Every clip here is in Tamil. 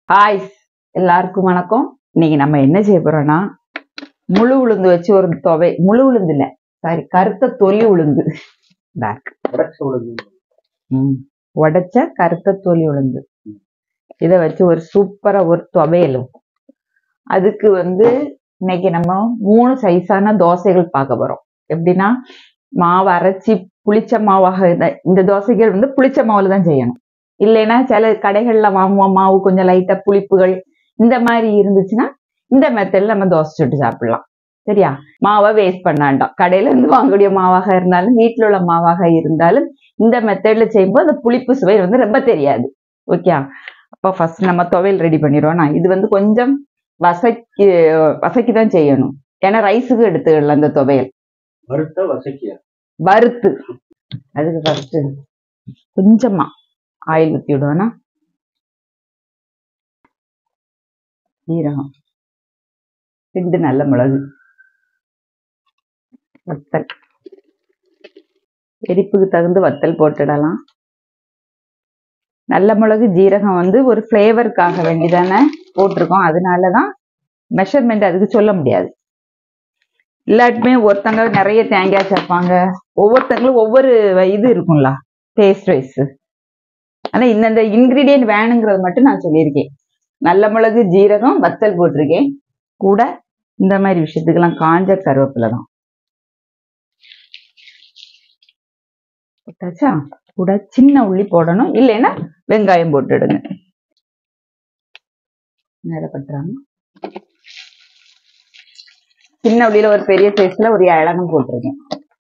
ஹாய் எல்லாருக்கும் வணக்கம் இன்னைக்கு நம்ம என்ன செய்ய போறோம்னா முழு உளுந்து வச்சு ஒரு துவை முழு உளுந்து இல்ல சாரி கருத்த தொலி உளுந்து பேக் உடைச்ச உளுந்து உடைச்ச கருத்த தொலி உளுந்து இதை வச்சு ஒரு சூப்பரா ஒரு துவையலும் அதுக்கு வந்து இன்னைக்கு நம்ம மூணு சைஸான தோசைகள் பார்க்க போறோம் எப்படின்னா மாவு அரைச்சி புளிச்ச மாவாக இந்த- இந்த தோசைகள் வந்து புளிச்ச மாவுல தான் செய்யணும் இல்லைன்னா சில கடைகள்ல வாங்குவோம் மாவு கொஞ்சம் லைட்டா புளிப்புகள் இந்த மாதிரி இருந்துச்சுன்னா இந்த மெத்தட்ல நம்ம தோசை சுட்டு சாப்பிடலாம் சரியா மாவை வேஸ்ட் பண்ண வேண்டாம் கடையில இருந்து வாங்கக்கூடிய மாவாக இருந்தாலும் வீட்டில் உள்ள மாவாக இருந்தாலும் இந்த மெத்தட்ல செய்யும்போது அந்த புளிப்பு சுவை வந்து ரொம்ப தெரியாது ஓகே அப்போ ஃபர்ஸ்ட் நம்ம துவையல் ரெடி பண்ணிடுவோம் நான் இது வந்து கொஞ்சம் வசக்கி வசக்கி தான் செய்யணும் ஏன்னா ரைஸுக்கு எடுத்துக்கலாம் அந்த துவையல் வறுத்த வசக்கியா வறுத்து அதுக்கு ஃபர்ஸ்ட் கொஞ்சமா ஆயில் ஊற்றி விடுவேன்னா ஜீரகம் ரெண்டு நல்ல மிளகு வத்தல் எரிப்புக்கு தகுந்த வத்தல் போட்டுடலாம் நல்ல மிளகு ஜீரகம் வந்து ஒரு ஃப்ளேவருக்காக வேண்டிதானே போட்டிருக்கோம் அதனால தான் மெஷர்மெண்ட் அதுக்கு சொல்ல முடியாது இல்லாட்டுமே ஒருத்தங்க நிறைய தேங்காய் சேர்ப்பாங்க ஒவ்வொருத்தங்களும் ஒவ்வொரு இது இருக்கும்ல டேஸ்ட் வைஸ் ஆனா இந்தந்த இன்கிரீடியன்ட் வேணுங்கிறது மட்டும் நான் சொல்லியிருக்கேன் நல்ல மிளகு ஜீரகம் வத்தல் போட்டிருக்கேன் கூட இந்த மாதிரி விஷயத்துக்கெல்லாம் காஞ்ச கருவேப்பிலை தான் போட்டாச்சா கூட சின்ன உள்ளி போடணும் இல்லைன்னா வெங்காயம் போட்டுடுங்க நேரம் பட்டுறாங்க சின்ன உள்ளியில ஒரு பெரிய சைஸ்ல ஒரு இளகம் போட்டிருக்கேன்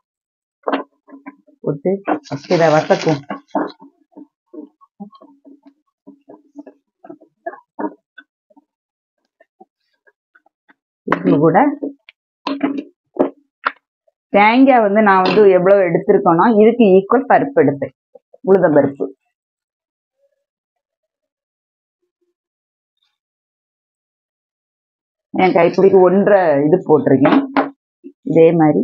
போட்டு ஃபர்ஸ்ட் இதை வசக்கும் இது கூட தேங்காய் வந்து நான் வந்து எவ்வளவு எடுத்திருக்கேனோ இதுக்கு ஈக்குவல் பருப்பு எடுப்பேன் உளுத பருப்பு என் கைப்பிடிக்கு ஒன்றரை இது போட்டிருக்கேன் இதே மாதிரி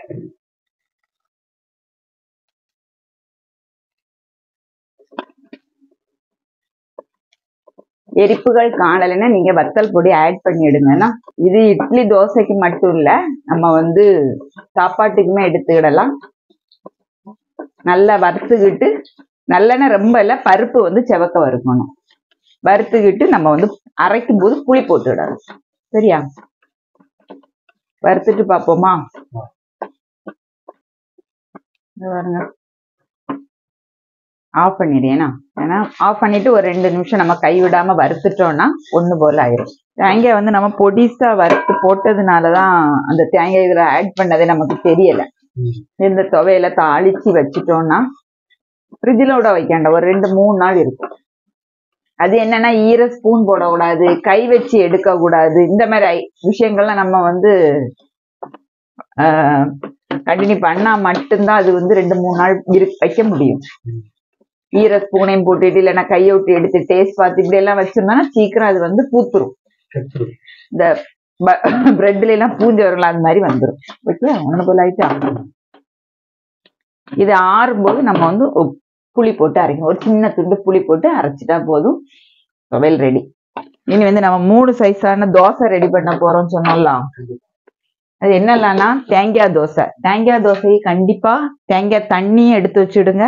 எரிப்புகள் காணலைன்னா நீங்க வத்தல் பொடி ஆட் பண்ணிடுங்கன்னா இது இட்லி தோசைக்கு மட்டும் இல்ல நம்ம வந்து சாப்பாட்டுக்குமே எடுத்துக்கிடலாம் நல்லா வறுத்துக்கிட்டு நல்லெண்ணெய் ரொம்ப இல்லை பருப்பு வந்து செவக்க வறுக்கணும் வறுத்துக்கிட்டு நம்ம வந்து அரைக்கும் போது புளி போட்டுவிடணும் சரியா வறுத்துட்டு பார்ப்போமா இங்க பாருங்க ஆஃப் பண்ணிடுறேனா ஏன்னா ஆஃப் பண்ணிட்டு ஒரு ரெண்டு நிமிஷம் நம்ம கை விடாம வறுத்துட்டோம்னா ஒண்ணு போல ஆயிரும் தேங்காய் வந்து நம்ம பொடிசா வறுத்து போட்டதுனாலதான் அந்த தேங்காய் இதுல ஆட் பண்ணதே நமக்கு தெரியல இந்த துவையில தாளிச்சு வச்சுட்டோம்னா ஃப்ரிட்ஜில் விட வைக்காண்ட ஒரு ரெண்டு மூணு நாள் இருக்கும் அது என்னன்னா ஈர ஸ்பூன் போடக்கூடாது கை வச்சு எடுக்க கூடாது இந்த மாதிரி ஐ- விஷயங்கள்லாம் நம்ம வந்து கண்டினியூ பண்ணா மட்டும்தான் அது வந்து ரெண்டு மூணு நாள் இரு வைக்க முடியும் ஈர ஸ்பூனையும் போட்டுட்டு இல்லைன்னா கையை விட்டு எடுத்து டேஸ்ட் பார்த்து இப்படி எல்லாம் வச்சிருந்தோம்னா சீக்கிரம் அது வந்து பூத்துரும் இந்த பிரெட்ல எல்லாம் பூஞ்சு வரும்ல அது மாதிரி வந்துடும் ஓகே ஒண்ணு போல ஆயிட்டா இது ஆறும்போது நம்ம வந்து உப்- புளி போட்டு அரைக்கணும் ஒரு சின்ன துண்டு புளி போட்டு அரைச்சிட்டா போதும் துவையல் ரெடி இனி வந்து நம்ம மூணு சைஸான தோசை ரெடி பண்ண போறோம்னு சொன்னோம்ல அது என்னலாம்னா தேங்காய் தோசை தேங்காய் தோசையை கண்டிப்பா தேங்காய் தண்ணியும் எடுத்து வச்சுடுங்க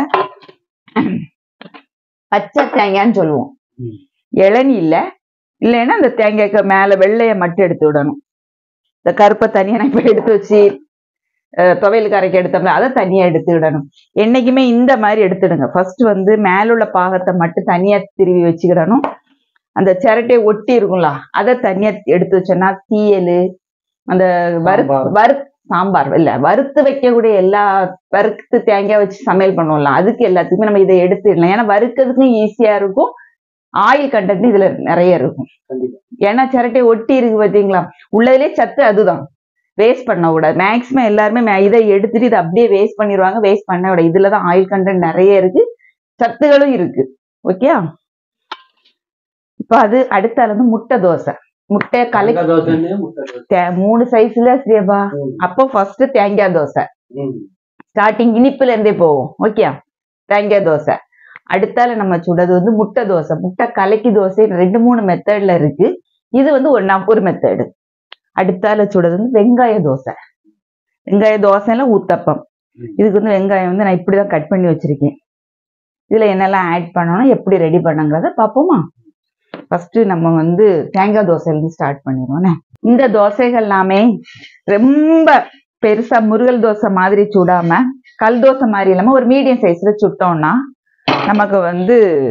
பச்சை தேங்காய்ன்னு சொல்லுவோம் ம். இளநி இல்ல இல்லைன்னா அந்த தேங்காய்க்கு மேல வெள்ளைய மட்டும் எடுத்து விடணும் இந்த கருப்பை தனியா நான் இப்ப எடுத்து வச்சு அஹ், துவையலுக்கு அரைக்க எடுத்தோம்ல அதை தனியா எடுத்து விடணும் என்னைக்குமே இந்த மாதிரி எடுத்துடுங்க ஃபர்ஸ்ட் வந்து மேல உள்ள பாகத்தை மட்டும் தனியா திருவி வச்சுக்கிடணும் அந்த சிரட்டையை ஒட்டி இருக்கும்ல அதை தனியா எடுத்து வச்சோன்னா தீயல் அந்த வறு சாம்பார். வறு சாம்பார் இல்ல வறுத்து வைக்கக்கூடிய எல்லா வறுத்து தேங்காய் வச்சு சமையல் பண்ணுவோம்ல அதுக்கு எல்லாத்துக்குமே நம்ம இதை எடுத்துடலாம் ஏன்னா வறுக்கிறதுக்கும் ஈஸியா இருக்கும் ஆயில் கண்டென்ட் இதுல நிறைய இருக்கும் கண்டிப்பா ஏன்னா சிரட்டை ஒட்டி இருக்கு பாத்தீங்களா உள்ளதுலயே சத்து அதுதான் வேஸ்ட் பண்ண கூடாது மேக்ஸிமம் எல்லாருமே மே- இதை எடுத்துட்டு இதை அப்படியே வேஸ்ட் பண்ணிடுவாங்க வேஸ்ட் பண்ண விட இதுலதான் ஆயில் கண்டென்ட் நிறைய இருக்கு சத்துகளும் இருக்கு ஓகே இப்ப அது அடுத்தால வந்து முட்டை தோசை முட்டையை கலக்கி தேங்காய் தோசைன்னு முட்டை தோசை. தே- மூணு சைஸ்ல ஸ்ரீபா ம். அப்போ ஃபர்ஸ்ட் தேங்காய் தோசை ம். ஸ்டார்டிங் இனிப்புல இருந்தே போவோம் ஓகே தேங்காய் தோசை அடுத்தால நம்ம சுடுறது வந்து முட்டை தோசை முட்டை கலக்கி தோசை ரெண்டு மூணு மெத்தட்ல இருக்கு இது வந்து ஒன்னா ஒரு மெத்தடு அடுத்தால சுடுறது வந்து வெங்காய தோசை வெங்காய தோசைல ஊத்தப்பம் இதுக்கு வந்து வெங்காயம் வந்து நான் இப்படிதான் கட் பண்ணி வச்சிருக்கேன் இதுல என்னெல்லாம் ஆட் பண்ணணும் எப்படி ரெடி பண்ணுங்கிறத பார்ப்போமா ஃபர்ஸ்ட் நம்ம வந்து தேங்காய் தோசையில இருந்து ஸ்டார்ட் பண்ணிடுவோம் இந்த தோசைகள் எல்லாமே ரொம்ப பெருசா முருகல் தோசை மாதிரி சுடாம கல் தோசை மாதிரி இல்லாம ஒரு மீடியம் சைஸ்ல சுட்டோம்னா நமக்கு வந்து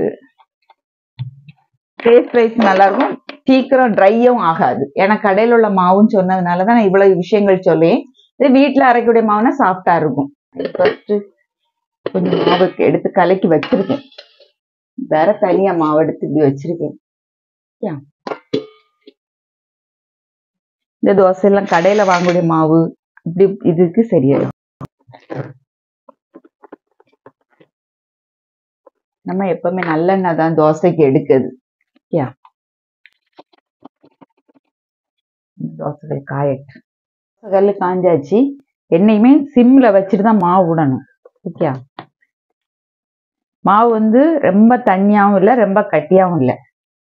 டேஸ்ட் வைஸ் நல்லா இருக்கும் சீக்கிரம் ட்ரையும் ஆகாது ஏன்னா கடையில் உள்ள மாவுன்னு சொன்னதுனால தான் நான் இவ்வளவு விஷயங்கள் சொல்லி இது வீட்டில் அரைக்கக்கூடிய மாவுனா சாஃப்டா இருக்கும் ஃபர்ஸ்ட் கொஞ்சம் மாவுக்கு எடுத்து கலக்கி வச்சிருக்கேன் வேற தனியா மாவு எடுத்து இப்படி வச்சிருக்கேன் யா. இந்த தோசை எல்லாம் கடையில வாங்கக்கூடிய மாவு இப்படி இதுக்கு சரியாயிடும் நம்ம எப்பவுமே நல்லெண்ணெய் தான் தோசைக்கு எடுக்குது யா தோசைகள் காயட்டு கல்லு காஞ்சாச்சு என்னையுமே சிம்ல வச்சுட்டு தான் மாவு விடணும் ஓகே மாவு வந்து ரொம்ப தண்ணியாவும் இல்லை ரொம்ப கட்டியாவும் இல்லை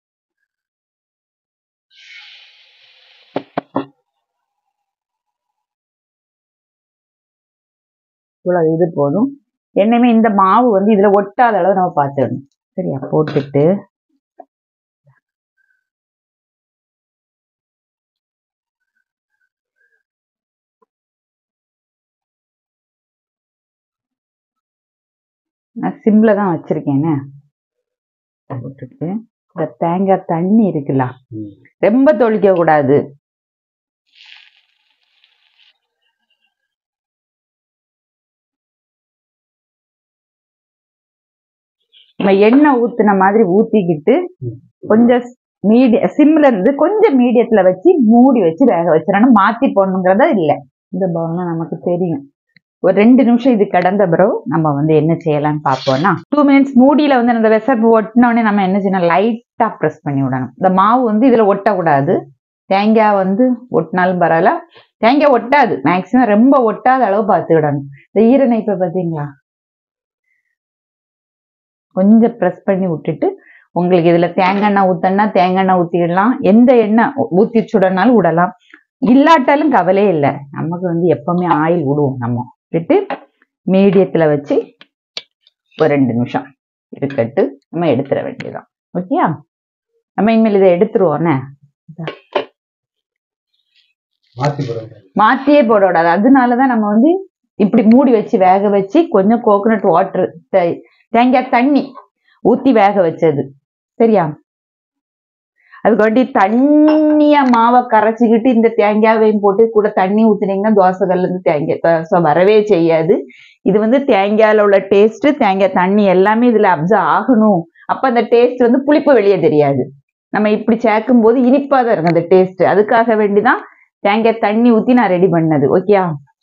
இவ்வளவு இது போதும் என்னையுமே இந்த மாவு வந்து இதுல ஒட்டாத அளவு நம்ம பார்த்துடணும் சரியா போட்டுட்டு நான் சிம்ல தான் வச்சிருக்கேன்னு போட்டுட்டு இந்த தேங்காய் தண்ணி இருக்குல்ல ம். ரொம்ப தொளிக்க கூடாது நம்ம எண்ணெய் ஊத்துன மாதிரி ஊத்திக்கிட்டு ம். கொஞ்சம் மீடிய சிம்ல இருந்து கொஞ்சம் மீடியத்துல வச்சு மூடி வச்சு வேக வச்சிடணும் மாத்தி போடணுங்கிறத இல்ல இந்த பவுல்ல நமக்கு தெரியும் ஒரு ரெண்டு நிமிஷம் இது கடந்த பிறகு நம்ம வந்து என்ன செய்யலாம்னு பார்ப்போம்னா டூ மினிட்ஸ் மூடியில வந்து அந்த விசப்பு ஒட்டின உடனே நம்ம என்ன செய்யணும் லைட்டா ப்ரெஸ் பண்ணி விடணும் இந்த மாவு வந்து இதுல ஒட்டக்கூடாது தேங்காய் வந்து ஒட்டினாலும் பரவாயில்ல தேங்காய் ஒட்டாது மேக்சிமம் ரொம்ப ஒட்டாத அளவு பார்த்துக்கிடணும் இந்த ஈரநெய்ப்பை பார்த்தீங்களா கொஞ்சம் ப்ரெஸ் பண்ணி விட்டுட்டு உங்களுக்கு இதுல தேங்காய் எண்ணெய் ஊத்தனா தேங்காய் எண்ணெய் ஊத்திடலாம் எந்த எண்ணெய் ஊத்தி சுடனாலும் விடலாம் இல்லாட்டாலும் கவலையே இல்லை நமக்கு வந்து எப்பவுமே ஆயில் விடுவோம் நம்ம விட்டு மீடியத்துல வச்சு ஒரு ரெண்டு நிமிஷம் இருக்கட்டு நம்ம எடுத்துட வேண்டியதுதான் ஓகேயா நம்ம இனிமேல் இதை எடுத்துருவோண்ணே மாத்தி போடுங்க மாத்தியே போட விடாது அதனாலதான் நம்ம வந்து இப்படி மூடி வச்சு வேக வச்சு கொஞ்சம் கோகனட் வாட்டர் தேங்காய் தண்ணி ஊத்தி வேக வச்சது சரியா அதுக்காண்டி தண்ணியா மாவை கரைச்சிக்கிட்டு இந்த தேங்காவையும் போட்டு கூட தண்ணி ஊத்துனீங்கன்னா தோசைகள்ல இருந்து தேங்காய் தோசை வரவே செய்யாது இது வந்து தேங்காயில உள்ள டேஸ்ட் தேங்காய் தண்ணி எல்லாமே இதுல அப்சர்வ் ஆகணும் அப்ப அந்த டேஸ்ட் வந்து புளிப்பு வெளியே தெரியாது நம்ம இப்படி சேர்க்கும் போது இனிப்பா தான் இருக்கும் அந்த டேஸ்ட் அதுக்காக வேண்டிதான் தேங்காய் தண்ணி ஊத்தி நான் ரெடி பண்ணது ஓகேயா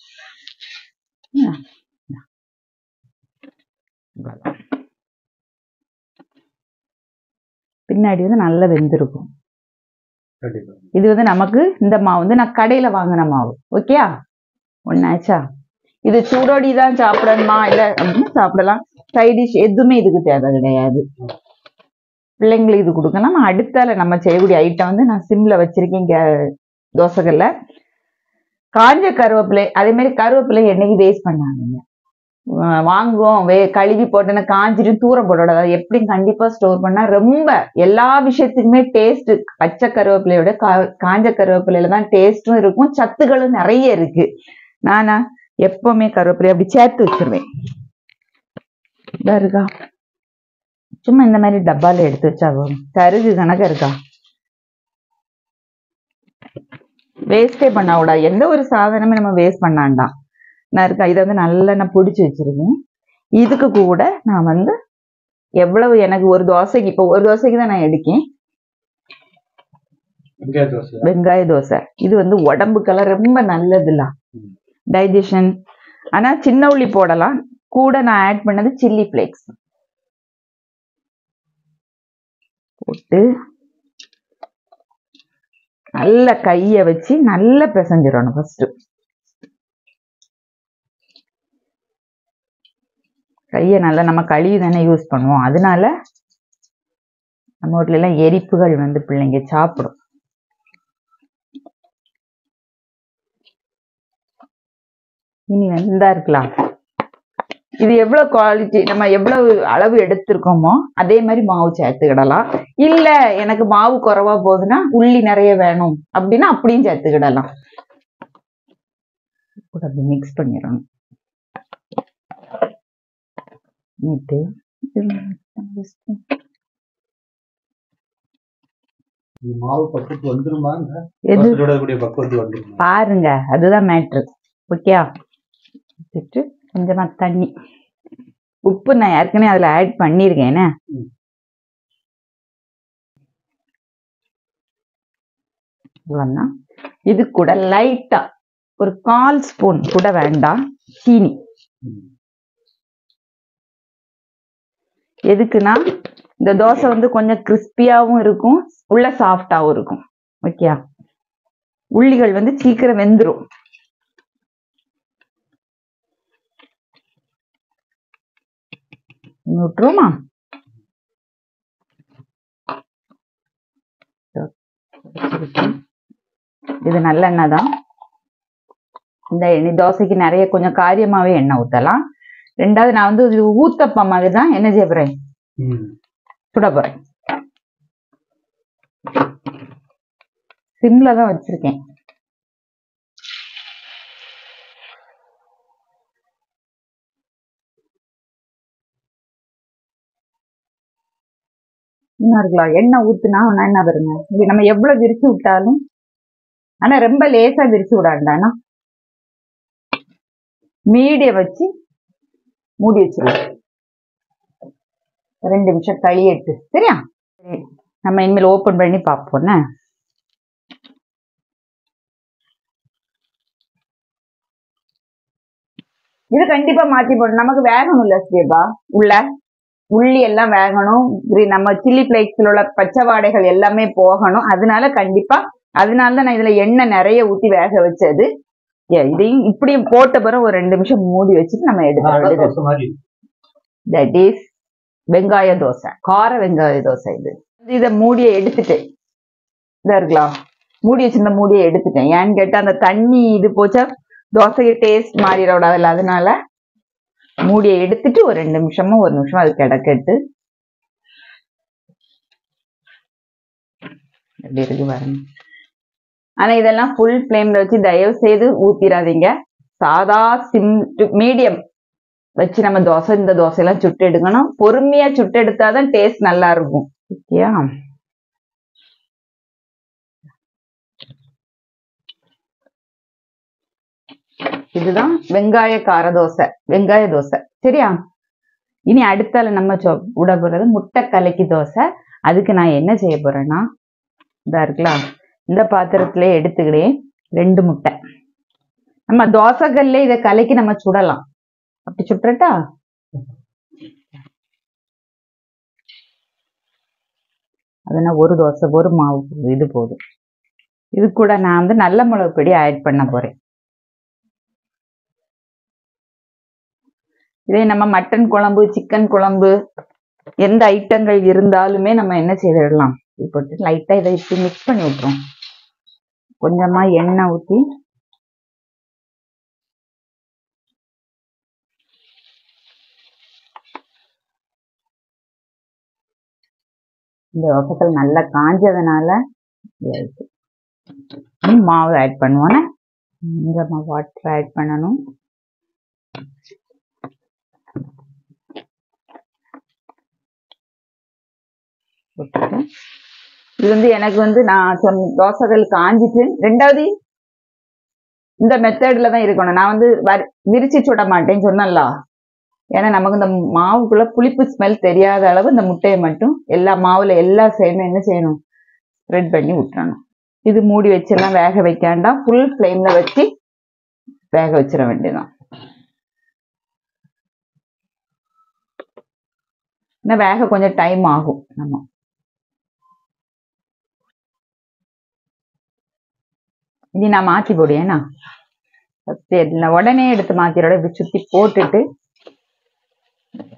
பின்னாடி வந்து நல்லா வெந்திருக்கும் கண்டிப்பா இது வந்து நமக்கு இந்த மாவு வந்து நான் கடையில வாங்கின மாவு ஓகேயா ஒன்னாச்சா இது சூடோடி தான் சாப்பிடணுமா இல்ல அப்படின்னு சாப்பிடலாம் சைட் டிஷ் எதுவுமே இதுக்கு தேவை கிடையாது பிள்ளைங்களுக்கு இது கொடுக்கலாம் நான் அடுத்தால நம்ம செய்யக்கூடிய ஐட்டம் வந்து நான் சிம்ல வச்சிருக்கேன் கே- தோசைகள்ல காஞ்ச கருவேப்பிலை அதே மாதிரி கருவேப்பிலை என்னைக்கு வேஸ்ட் பண்ணாதீங்க வா- வாங்குவோம் வே கழுவி போட்டேன்னா காஞ்சிட்டு தூரம் போடக்கூடாது அது எப்படியும் கண்டிப்பா ஸ்டோர் பண்ணா ரொம்ப எல்லா விஷயத்துக்குமே டேஸ்ட் பச்சை கருவேப்பிலையோட கா- காஞ்ச கருவேப்பிலையில தான் டேஸ்டும் இருக்கும் சத்துக்களும் நிறைய இருக்கு நானா எப்பவுமே கருவேப்பிலை அப்படி சேர்த்து வச்சிருவேன் இதா இருக்கா சும்மா இந்த மாதிரி டப்பால எடுத்து வச்சா போதும் சருகு கணக்கு இருக்கா வேஸ்டே பண்ண கூடாது எந்த ஒரு சாதனமே நம்ம வேஸ்ட் பண்ணாண்டாம் நான் இருக்கா இதை வந்து நல்லா நான் பிடிச்சி வச்சிருக்கேன் இதுக்கு கூட நான் வந்து எவ்வளவு எனக்கு ஒரு தோசைக்கு இப்போ ஒரு தோசைக்கு தான் நான் எடுக்கேன் வெங்காய தோசை வெங்காய தோசை இது வந்து உடம்புக்கெல்லாம் ரொம்ப நல்லதுல ம். டைஜஷன் ஆனா சின்ன உள்ளி போடலாம் கூட நான் ஆட் பண்ணது சில்லி ஃபிளேக்ஸ் போட்டு நல்ல கைய வச்சு நல்லா பிசைஞ்சிடணும் ஃபர்ஸ்ட் கையை நல்லா நம்ம கழுவி தானே யூஸ் பண்ணுவோம் அதனால நம்ம வீட்ல எல்லாம் எரிப்புகள் வந்து பிள்ளைங்க சாப்பிடும் இனி வந்து இந்தா இருக்கலாம் இது எவ்வளவு குவாலிட்டி நம்ம எவ்வளவு அளவு எடுத்திருக்கோமோ அதே மாதிரி மாவு சேர்த்துக்கிடலாம் இல்ல எனக்கு மாவு குறைவா போகுதுன்னா உள்ளி நிறைய வேணும் அப்படின்னா அப்படியும் சேர்த்துக்கிடலாம் கூட அப்படி மிக்ஸ் பண்ணிடணும் பண்ணிட்டு இந்த மாவு பக்குவத்து வந்துருமா எது கூடிய பக்குவத்து வந்துருமா பாருங்க அதுதான் மேட்ரு ஓகே வச்சுட்டு கொஞ்சமா தண்ணி உப்பு நான் ஏற்கனவே அதுல ஆட் பண்ணியிருக்கேன் என்ன ம். இவ்வளவுதான். இது கூட லைட்டா ஒரு கால் ஸ்பூன் கூட வேண்டாம் சீனி ம். எதுக்குன்னா இந்த தோசை வந்து கொஞ்சம் கிறிஸ்பியாவும் இருக்கும் உள்ள சாஃப்டாவும் இருக்கும் ஓகே உள்ளிகள் வந்து சீக்கிரம் வெந்துரும் இனி விட்டுருவோமா இது நல்லெண்ணெய் தான் இந்த எண்ணெய் தோசைக்கு நிறைய கொஞ்சம் காரியமாவே எண்ணெய் ஊத்தலாம் ரெண்டாவது நான் வந்து இது ஊத்தப்பம் மாதிரி தான் என்ன செய்ய போறேன் ம். சுட போறேன் சிம்ல தான் வச்சிருக்கேன் இன்னும் இருக்கலாம் எண்ணெய் ஊத்துனா ஒன்னா என்ன பாருங்க இது நம்ம எவ்வளவு விரிச்சு விட்டாலும் ஆனா ரொம்ப லேசா விரிச்சு விடாண்டானா மீடிய வச்சு மூடி வச்சிருவோம் ரெண்டு நிமிஷம் கழியட்டு சரியா சரி. நம்ம இனிமேல் ஓபன் பண்ணி பார்ப்போம்னா இது கண்டிப்பா மாத்தி போடணும் நமக்கு வேகணும் இல்ல ஸ்ரீபா உள்ள உள்ளி எல்லாம் வேகணும் green- நம்ம சில்லி பிளேக்ஸ்ல உள்ள பச்சை வாடைகள் எல்லாமே போகணும் அதனால கண்டிப்பா அதனால தான் நான் இதுல எண்ணெய் நிறைய ஊத்தி வேக வச்சது ஏ, இதையும் இப்படியும் போட்ட பிறகு ஒரு ரெண்டு நிமிஷம் மூடி வச்சுட்டு நம்ம எடுக்க அடை வேண்டியது தோசை மாதிரி தட் இஸ் வெங்காய தோசை கார வெங்காய தோசை இது இதை மூடியை எடுத்துட்டு இதா இருக்கலாம் மூடி வச்சிருந்த மூடியை எடுத்துட்டேன் ஏன்னு கேட்டா அந்த தண்ணி இது போச்சா தோசை டேஸ்ட் மாறிடக்கூடாதுல்ல அதனால மூடியை எடுத்துட்டு ஒரு ரெண்டு நிமிஷமோ ஒரு நிமிஷம் அது கிடக்கட்டு எப்படி இருக்கு பாருங்க ஆனா இதெல்லாம் ஃபுல் ஃப்ளேம்ல வச்சு தயவு செய்து ஊத்திராதீங்க சாதா சிம் மீடியம் வச்சு நம்ம தோசை இந்த தோசையெல்லாம் சுட்டு எடுக்கணும் பொறுமையா சுட்டு எடுத்தாதான் டேஸ்ட் நல்லா இருக்கும் ஓகேயா இதுதான் வெங்காய கார தோசை வெங்காய தோசை சரியா இனி அடுத்தால நம்ம சொ- விட போறது முட்டை கலக்கி தோசை அதுக்கு நான் என்ன செய்ய போறேன்னா இதா இருக்கலாம் இந்த பாத்திரத்திலே எடுத்துக்கிட்டேன் ரெண்டு முட்டை நம்ம தோசைகள்ல இதை கலக்கி நம்ம சுடலாம் அப்படி சுட்டுறட்டா அதுனா ஒரு தோசை ஒரு மாவு போதும், இது போதும் இது கூட நான் வந்து நல்ல மிளகு பொடி ஆட் பண்ண போறேன் இதே நம்ம மட்டன் குழம்பு சிக்கன் குழம்பு எந்த ஐட்டங்கள் இருந்தாலுமே நம்ம என்ன செய்திடலாம் இது போட்டு லைட்டா இதை இப்படி மிக்ஸ் பண்ணி விட்டுரும் கொஞ்சமா எண்ணெய் ஊத்தி இந்த வசக்கல் நல்லா காஞ்சதுனால இப்படி ஆயிடுச்சு. இனி மாவு ஆட் பண்ணுவோன்னே கொஞ்சமா வாட்டர் ஆட் பண்ணணும் போட்டுட்டு இது வந்து எனக்கு வந்து நான் சொன்ன தோசைகள் காஞ்சிட்டு ரெண்டாவது இந்த மெத்தட்ல தான் இருக்கணும் நான் வந்து வரி- விரிச்சு சுட மாட்டேன்னு சொன்னேன்ல ஏன்னா நமக்கு இந்த மாவுக்குள்ள புளிப்பு ஸ்மெல் தெரியாத அளவு இந்த முட்டையை மட்டும் எல்லா மாவுல எல்லா சைடும் என்ன செய்யணும் ஸ்ப்ரெட் பண்ணி விட்டுறணும் இது மூடி வச்செல்லாம் வேக வைக்காண்டாம் ஃபுல் ஃப்ளேம்ல வச்சு வேக வச்சிட வேண்டியதுதான் இன்னும் வேக கொஞ்சம் டைம் ஆகும் நம்ம இனி நான் மாத்தி போடுவேனா ஃபர்ஸ்ட் உடனே எடுத்து மாத்திரோட இப்படி சுத்தி போட்டுட்டு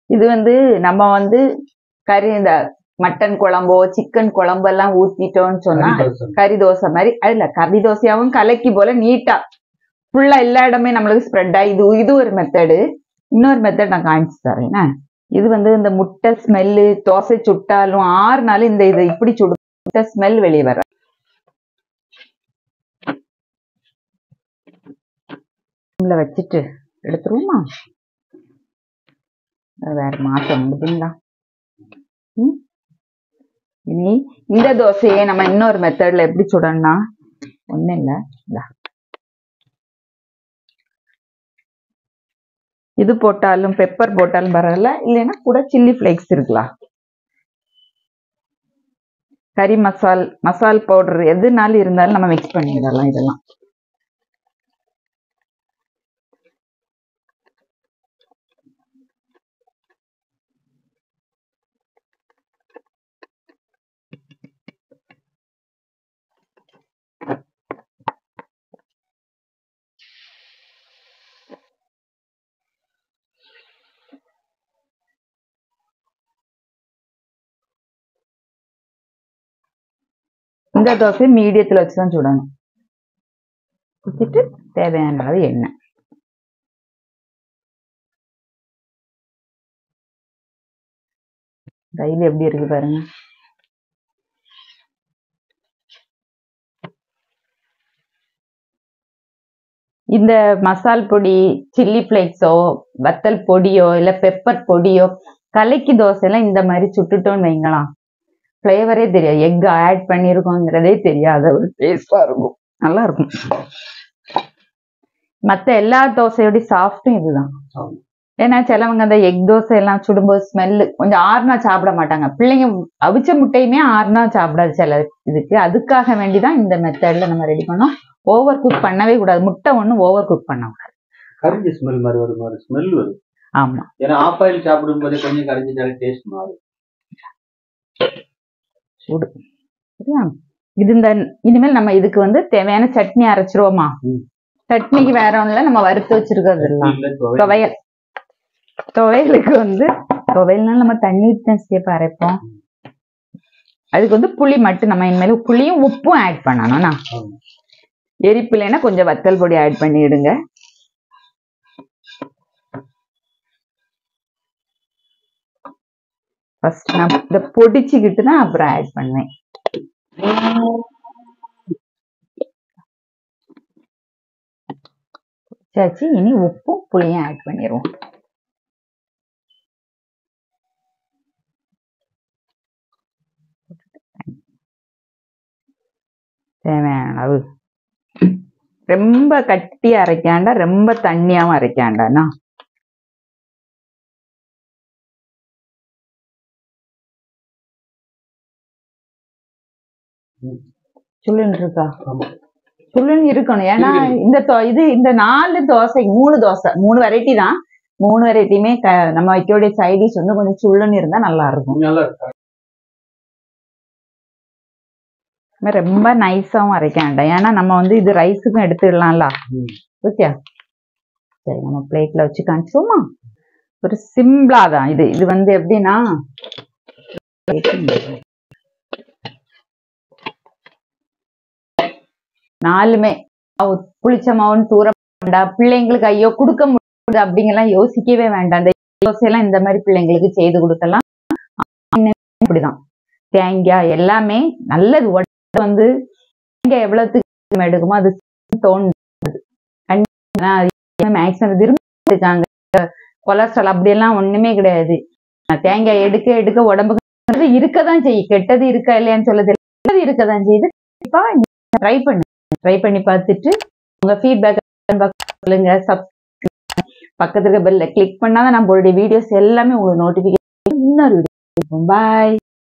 இது வந்து நம்ம வந்து கறி இந்த மட்டன் குழம்போ சிக்கன் குழம்பெல்லாம் ஊத்திட்டோம்னு சொன்னா கறி தோசை. கறி தோசை மாதிரி அது இல்ல கறி தோசையாவும் கலக்கி போல நீட்டா ஃபுல்லா எல்லா இடமே நம்மளுக்கு ஸ்ப்ரெட் ஆகி இது இது ஒரு மெத்தடு இன்னொரு மெத்தட் நான் காமிச்சு தரேன் என்ன? இது வந்து இந்த முட்டை ஸ்மெல்லு தோசை சுட்டாலும் ஆறு நாள் இந்த இது இப்படி சுடு முட்டை ஸ்மெல் வெளியே வர வச்சுட்டு எடுத்துருவோமா அது வேற மாசம் முடியுங்களா ம் இனி இந்த தோசையை நம்ம இன்னொரு மெத்தட்ல எப்படி சுடணும்னா ஒண்ணும் இல்ல இந்தா. இது போட்டாலும் பெப்பர் போட்டாலும் பரவாயில்ல இல்லைன்னா கூட சில்லி ஃபிளேக்ஸ் இருக்கலாம் கறி மசால் மசால் பவுடர் எதுனாலும் இருந்தாலும் நம்ம மிக்ஸ் பண்ணிடலாம் இதெல்லாம் இந்த தோசை மீடியத்துல வச்சுதான் சுடணும் ஊத்திட்டு தேவையான அளவு எண்ணெய் ரயில் எப்படி இருக்கு பாருங்க இந்த மசால் பொடி சில்லி ஃபிளேக்ஸோ வத்தல் பொடியோ இல்ல பெப்பர் பொடியோ கலக்கி தோசைலாம் இந்த மாதிரி சுட்டுட்டோம்னு வைங்களாம் ஃப்ளேவரே தெரியாது எக் ஆட் பண்ணியிருக்கோங்கிறதே தெரியாத ஒரு டேஸ்டா இருக்கும் நல்லா இருக்கும் மத்த எல்லா தோசையோட சாஃப்டும் இதுதான் ஆமா. ஏன்னா சிலவங்க அந்த எக் தோசை எல்லாம் சுடும்போது ஸ்மெல்லு கொஞ்சம் ஆறுனா சாப்பிட மாட்டாங்க பிள்ளைங்க அவிச்ச முட்டையுமே ஆறுனா சாப்பிடாது சில இதுக்கு அதுக்காக வேண்டிதான் இந்த மெத்தட்ல நம்ம ரெடி பண்ணோம் ஓவர் குக் பண்ணவே கூடாது முட்டை ஒன்றும் ஓவர் குக் பண்ண கூடாது கரிஞ்ச ஸ்மெல் மாதிரி வரும் மாதிரி ஸ்மெல் வரும் ஆமா ஏன்னா ஆஃப் ஆயில் சாப்பிடும்போது கொஞ்சம் கரிஞ்சிட்டாலே டேஸ்ட் மாறும் சூடு சரியா இது இந்த இனிமேல் நம்ம இதுக்கு வந்து தேவையான சட்னி அரைச்சிருவோமா ம். சட்னிக்கு வேற ஒண்ணுல நம்ம வறுத்து வச்சிருக்கிறது எல்லாம் இல்ல, துவையல். துவையல் துவையலுக்கு வந்து துவையல்னா நம்ம தண்ணி ஊற்றி சேர்ப்பு அரைப்போம் அதுக்கு வந்து புளி மட்டும் நம்ம இனிமேல் புளியும் உப்பும் ஆட் பண்ணணும்னா ஆமா. எரிப்பு இல்லைன்னா கொஞ்சம் வத்தல் பொடி ஆட் பண்ணிடுங்க ஃபர்ஸ்ட் நான் இதை பொடிச்சுக்கிட்டு தான் அப்புறம் ஆட் பண்ணுவேன் பொடிச்சாச்சு இனி உப்பும் புளியும் ஆட் பண்ணிடுவோம் தேவையான அளவு ரொம்ப கட்டி அரைக்காண்டா ரொம்ப தண்ணியாவும் அரைக்காண்டாண்ணா ம். சுள்ளுன்னு இருக்கா ஆமா. சுள்ளுன்னு இருக்கணும் ஏன்னா இருக்குது. இந்த தோ- இது இந்த நாலு தோசை மூணு தோசை மூணு வெரைட்டி தான் மூணு வெரைட்டியுமே க- நம்ம வைக்கக்கூடிய சைடிஷ் வந்து கொஞ்சம் சுள்ளுன்னு இருந்தா நல்லா இருக்கும் நல்லா இருக்கும் இந்த மாதிரி ரொம்ப நைஸாவும் அரைக்க வேண்டாம் ஏன்னா நம்ம வந்து இது ரைஸுக்கும் எடுத்துடலாம்ல ம். ஓகே சரி நம்ம பிளேட்ல வச்சு காமிச்சோமா ஒரு சிம்பிளா தான் இது இது வந்து எப்படின்னா நாலுமே மாவு, புளிச்ச மாவுன்னு தூர வேண்டாம் பிள்ளைங்களுக்கு ஐயோ கொடுக்க முடியாது அப்படிங்கெல்லாம் யோசிக்கவே வேண்டாம் இந்த தோசையெல்லாம் இந்த மாதிரி பிள்ளைங்களுக்கு செய்து கொடுக்கலாம் இப்படிதான் தேங்காய் எல்லாமே நல்லது உடம்பு வந்து தேங்காய் எவ்வளவுக்கு எடுக்குமோ அது தோணுது மேக்ஸிமம் விரும்பி இருக்காங்க கொலஸ்ட்ரால் அப்படியெல்லாம் ஒண்ணுமே கிடையாது தேங்காய் எடுக்க எடுக்க உடம்புக்கு இருக்கதான் செய்யும் கெட்டது இருக்கா இல்லையான்னு சொல்ல தெரியல கெட்டது இருக்கதான் செய்யுது கண்டிப்பா ட்ரை பண்ணு ட்ரை பண்ணி பார்த்துட்டு உங்க ஃபீட்பேக் சொல்லுங்க சப் பக்கத்துல இருக்க பெல்ல கிளிக் பண்ணாதான் நம்மளுடைய வீடியோஸ் எல்லாமே உங்களுக்கு நோட்டிபிகேஷன் இன்னொரு வீடியோ பாய்